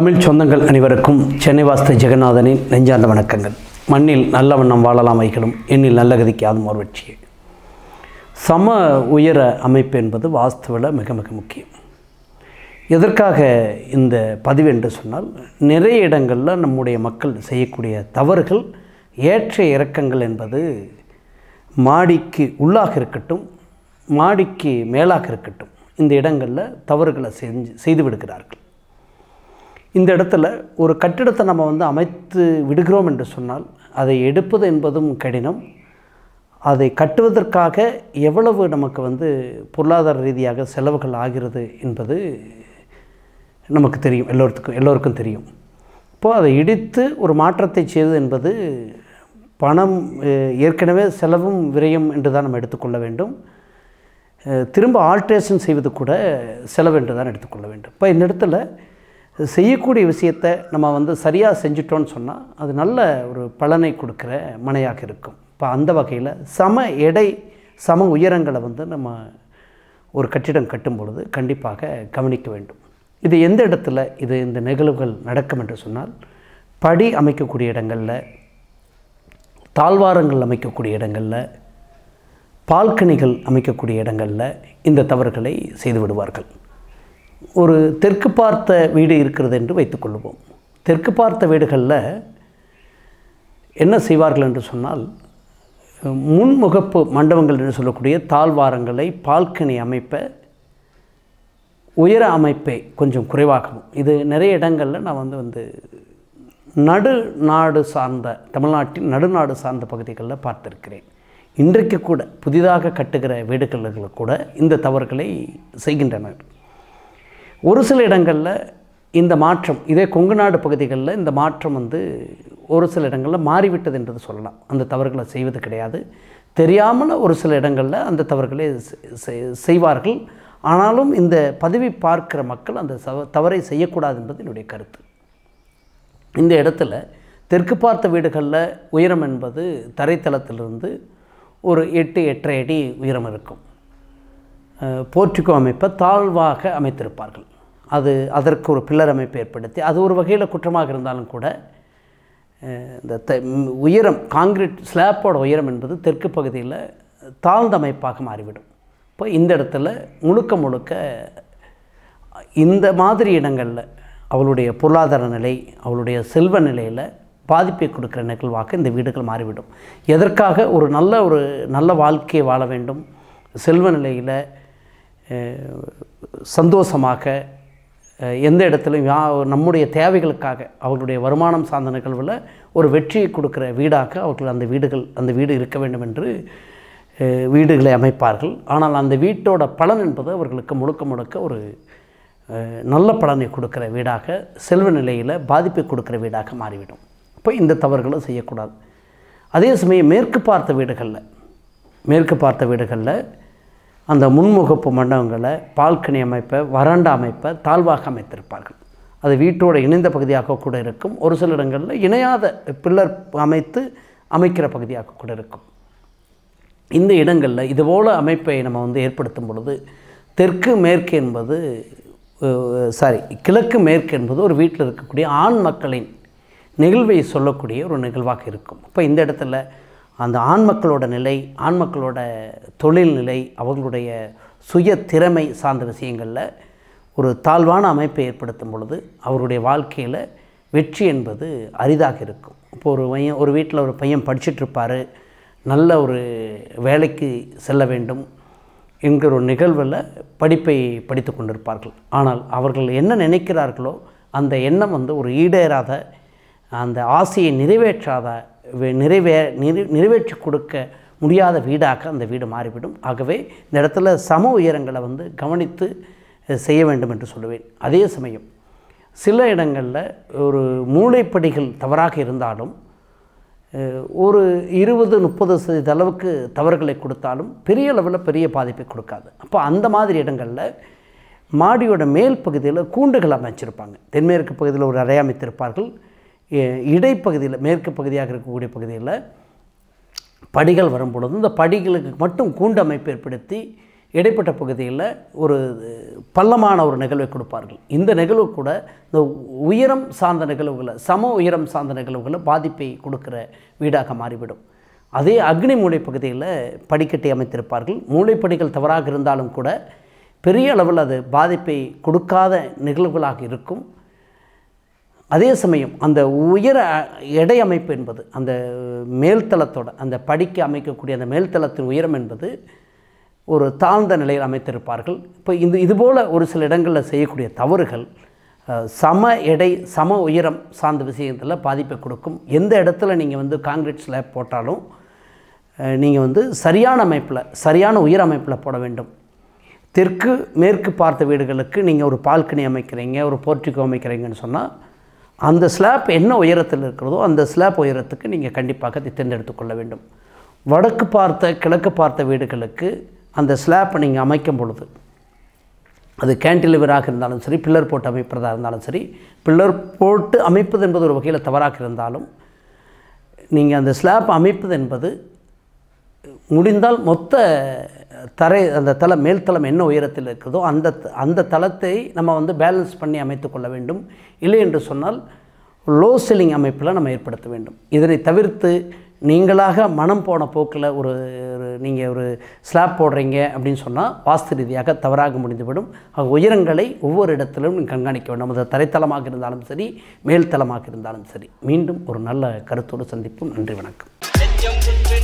தமிழ் சொந்தங்கள் அனைவருக்கும் சென்னை வாஸ்து ஜெகநாதனின் நெஞ்சார்ந்த வணக்கங்கள் மண்ணில் நல்ல வண்ணம் வாழலாம் வைகளும் எண்ணில் நல்ல கதிக்கு அதுவும் ஒரு வெற்றியே சம உயர அமைப்பு என்பது வாஸ்துவில் மிக மிக முக்கியம் எதற்காக இந்த பதிவு என்று சொன்னால் நிறைய இடங்களில் நம்முடைய மக்கள் செய்யக்கூடிய தவறுகள் ஏற்ற இறக்கங்கள் என்பது மாடிக்கு உள்ளாக இருக்கட்டும் மாடிக்கு மேலாக இருக்கட்டும் இந்த இடங்களில் தவறுகளை செஞ்சு செய்து விடுகிறார்கள் இந்த இடத்துல ஒரு கட்டிடத்தை நம்ம வந்து அமைத்து விடுகிறோம் என்று சொன்னால் அதை எடுப்பது என்பதும் கடினம் அதை கட்டுவதற்காக எவ்வளவு நமக்கு வந்து பொருளாதார ரீதியாக செலவுகள் ஆகிறது என்பது நமக்கு தெரியும் எல்லோருக்கும் எல்லோருக்கும் தெரியும் இப்போது அதை இடித்து ஒரு மாற்றத்தை செய்வது என்பது பணம் அஹ், ஏற்கனவே செலவும் விரயம் என்று தான் நம்ம எடுத்துக்கொள்ள வேண்டும் அஹ், திரும்ப ஆல்ட்ரேஷன் செய்வது கூட செலவு என்று தான் எடுத்துக்கொள்ள வேண்டும் இப்போ இந்த இடத்துல செய்யக்கூடிய விஷயத்தை நம்ம வந்து சரியாக செஞ்சிட்டோன்னு சொன்னால் அது நல்ல ஒரு பலனை கொடுக்குற மனையாக இருக்கும் இப்போ அந்த வகையில் சம எடை சம உயரங்களை வந்து நம்ம ஒரு கட்டிடம் கட்டும் பொழுது கண்டிப்பாக கவனிக்க வேண்டும் இது எந்த இடத்துல இது இந்த நிகழ்வுகள் நடக்கும் என்று சொன்னால் படி அமைக்கக்கூடிய இடங்களில் தாழ்வாரங்கள் அமைக்கக்கூடிய இடங்களில் பால்கனிகள் அமைக்கக்கூடிய இடங்களில் இந்த தவறுகளை செய்து விடுவார்கள் ஒரு தெற்கு பார்த்த வீடு இருக்கிறது என்று வைத்துக்கொள்வோம் தெற்கு பார்த்த வீடுகளில் என்ன செய்வார்கள் என்று சொன்னால் முன்முகப்பு மண்டபங்கள் என்று சொல்லக்கூடிய தாழ்வாரங்களை பால்கனி அமைப்பை உயர அமைப்பை கொஞ்சம் குறைவாகவும் இது நிறைய இடங்களில் நான் வந்து வந்து நடு நாடு சார்ந்த தமிழ்நாட்டின் நடுநாடு சார்ந்த பகுதிகளில் பார்த்திருக்கிறேன் இன்றைக்கு கூட புதிதாக கட்டுகிற வீடுகளில் கூட இந்த தவறுகளை செய்கின்றனர் ஒரு சில இடங்களில் இந்த மாற்றம் இதே கொங்கு நாடு பகுதிகளில் இந்த மாற்றம் வந்து ஒரு சில இடங்களில் மாறிவிட்டது என்றது சொல்லலாம் அந்த தவறுகளை செய்வது கிடையாது தெரியாமல் ஒரு சில இடங்களில் அந்த தவறுகளை செ- செ- செய்வார்கள் ஆனாலும் இந்த பதவி பார்க்கிற மக்கள் அந்த சவ தவறை செய்யக்கூடாது என்பது என்னுடைய கருத்து இந்த இடத்துல தெற்கு பார்த்த வீடுகளில் உயரம் என்பது தரைத்தளத்திலிருந்து ஒரு எட்டு எட்டரை அடி உயரம் இருக்கும் அஹ், போர்ட்டிகோ அமைப்பை தாழ்வாக அமைத்திருப்பார்கள் அது அதற்கு ஒரு பில்லர் அமைப்பு ஏற்படுத்தி அது ஒரு வகையில் குற்றமாக இருந்தாலும் கூட அஹ், இந்த த ம், உயரம் காங்கிரீட் ஸ்லாப்போட உயரம் என்பது தெற்கு பகுதியில் தாழ்ந்த அமைப்பாக மாறிவிடும் இப்போ இந்த இடத்துல முழுக்க முழுக்க இந்த மாதிரி இடங்களில் அவளுடைய பொருளாதார நிலை அவளுடைய செல்வ நிலையில் பாதிப்பை கொடுக்குற நிகழ்வாக இந்த வீடுகள் மாறிவிடும் எதற்காக ஒரு நல்ல ஒரு நல்ல வாழ்க்கையை வாழ வேண்டும் செல்வ நிலையில் அஹ், சந்தோஷமாக அஹ், எந்த இடத்துலையும் யா நம்முடைய தேவைகளுக்காக அவர்களுடைய வருமானம் சார்ந்த நிகழ்வில் ஒரு வெற்றியை கொடுக்குற வீடாக அவர்கள் அந்த வீடுகள் அந்த வீடு இருக்க வேண்டும் என்று அஹ், வீடுகளை அமைப்பார்கள் ஆனால் அந்த வீட்டோட பலன் என்பது அவர்களுக்கு முழுக்க முழுக்க ஒரு அஹ், நல்ல பலனை கொடுக்குற வீடாக செல்வ நிலையில் பாதிப்பை கொடுக்குற வீடாக மாறிவிடும் இப்போ இந்த தவறுகளும் செய்யக்கூடாது அதே சமயம் மேற்கு பார்த்த வீடுகளில் மேற்கு பார்த்த வீடுகளில் அந்த முன்முகப்பு மண்டபங்களை பால்கனி அமைப்பை வறண்டா அமைப்பை தாழ்வாக அமைத்திருப்பார்கள் அது வீட்டோட இணைந்த பகுதியாக கூட இருக்கும் ஒரு சில இடங்களில் இணையாத பில்லர் அமைத்து அமைக்கிற பகுதியாக கூட இருக்கும் இந்த இடங்களில் இதுபோல் அமைப்பை நம்ம வந்து ஏற்படுத்தும் பொழுது தெற்கு மேற்கு என்பது சாரி கிழக்கு மேற்கு என்பது ஒரு வீட்டில் இருக்கக்கூடிய ஆண் மக்களின் நிகழ்வை சொல்லக்கூடிய ஒரு நிகழ்வாக இருக்கும் இப்போ இந்த இடத்துல அந்த ஆண் மக்களோட நிலை ஆண் மக்களோட தொழில் நிலை அவர்களுடைய சுய திறமை சார்ந்த விஷயங்களில் ஒரு தாழ்வான அமைப்பை ஏற்படுத்தும் பொழுது அவருடைய வாழ்க்கையில் வெற்றி என்பது அரிதாக இருக்கும் இப்போ ஒரு பையன் ஒரு வீட்டில் ஒரு பையன் படிச்சுட்டு இருப்பாரு நல்ல ஒரு வேலைக்கு செல்ல வேண்டும் என்கிற ஒரு நிகழ்வில் படிப்பை படித்து கொண்டிருப்பார்கள் ஆனால் அவர்கள் என்ன நினைக்கிறார்களோ அந்த எண்ணம் வந்து ஒரு ஈடேறாத அந்த ஆசையை நிறைவேற்றாத வே- நிறைவே நிறை நிறைவேற்றி கொடுக்க முடியாத வீடாக அந்த வீடு மாறிவிடும் ஆகவே இந்த இடத்துல சம உயரங்களை வந்து கவனித்து அஹ், செய்ய வேண்டும் என்று சொல்லுவேன் அதே சமயம் சில இடங்களில் ஒரு மூளைப்படிகள் தவறாக இருந்தாலும் அஹ், ஒரு இருபது முப்பது சதவீத அளவுக்கு தவறுகளை கொடுத்தாலும் பெரிய அளவில் பெரிய பாதிப்பை கொடுக்காது அப்போ அந்த மாதிரி இடங்களில் மாடியோட மேல் பகுதியில் கூண்டுகள் அமைச்சிருப்பாங்க தென்மேற்கு பகுதியில் ஒரு அறை அமைத்திருப்பார்கள் எ- இடைப்பகுதியில் மேற்கு பகுதியாக இருக்கக்கூடிய பகுதியில் படிகள் வரும் பொழுது இந்த படிகளுக்கு மட்டும் கூண்டு அமைப்பு ஏற்படுத்தி இடைப்பட்ட பகுதியில் ஒரு பள்ளமான ஒரு நிகழ்வை கொடுப்பார்கள் இந்த நிகழ்வு கூட இந்த உயரம் சார்ந்த நிகழ்வுகளை சம உயரம் சார்ந்த நிகழ்வுகளை பாதிப்பை கொடுக்கிற வீடாக மாறிவிடும் அதே அக்னி மூலை பகுதியில் படிக்கட்டை அமைத்திருப்பார்கள் மூளைப்படிகள் தவறாக இருந்தாலும் கூட பெரிய அளவில் அது பாதிப்பை கொடுக்காத நிகழ்வுகளாக இருக்கும் அதே சமயம் அந்த உயர எடை அமைப்பு என்பது அந்த மேல்தளத்தோட அந்த படிக்க அமைக்கக்கூடிய அந்த மேல்தளத்தின் உயரம் என்பது ஒரு தாழ்ந்த நிலையில் அமைத்திருப்பார்கள் இப்போ இந்த இதுபோல் ஒரு சில இடங்களில் செய்யக்கூடிய தவறுகள் அஹ், சம எடை சம உயரம் சார்ந்த விஷயத்தில் பாதிப்பை கொடுக்கும் எந்த இடத்துல நீங்கள் வந்து காங்கிரீட் ஸ்லாப் போட்டாலும் நீங்கள் வந்து சரியான அமைப்பில் சரியான உயர் அமைப்பில் போட வேண்டும் தெற்கு மேற்கு பார்த்த வீடுகளுக்கு நீங்கள் ஒரு பால்கனி அமைக்கிறீங்க ஒரு போர்ட்டிகோ அமைக்கிறீங்கன்னு சொன்னால் அந்த ஸ்லாப் என்ன உயரத்தில் இருக்கிறதோ அந்த ஸ்லாப் உயரத்துக்கு நீங்கள் கண்டிப்பாக அதை தேர்ந்தெடுத்து கொள்ள வேண்டும் வடக்கு பார்த்த கிழக்கு பார்த்த வீடுகளுக்கு அந்த ஸ்லாப்பை நீங்கள் அமைக்கும் பொழுது அது கேன்டிலிவராக இருந்தாலும் சரி பில்லர் போட்டு அமைப்பதாக இருந்தாலும் சரி பில்லர் போட்டு அமைப்பது என்பது ஒரு வகையில் தவறாக இருந்தாலும் நீங்கள் அந்த ஸ்லாப் அமைப்பது என்பது முடிந்தால் மொத்த தரை அந்த தளம் மேல்தளம் என்ன உயரத்தில் இருக்கிறதோ அந்த அந்த தளத்தை நம்ம வந்து பேலன்ஸ் பண்ணி அமைத்து கொள்ள வேண்டும் இல்லை என்று சொன்னால் லோ செல்லிங் அமைப்பில் நம்ம ஏற்படுத்த வேண்டும் இதனை தவிர்த்து நீங்களாக மனம் போன போக்கில் ஒரு நீங்கள் ஒரு ஸ்லாப் போடுறீங்க அப்படின்னு சொன்னால் வாஸ்து ரீதியாக தவறாக முடிந்துவிடும் ஆக உயரங்களை ஒவ்வொரு இடத்திலும் நீங்கள் கண்காணிக்க வேண்டும் அது தரைத்தளமாக இருந்தாலும் சரி மேல்தளமாக இருந்தாலும் சரி மீண்டும் ஒரு நல்ல கருத்தோடு சந்திப்போம் நன்றி வணக்கம் நெஞ்சம் குன்று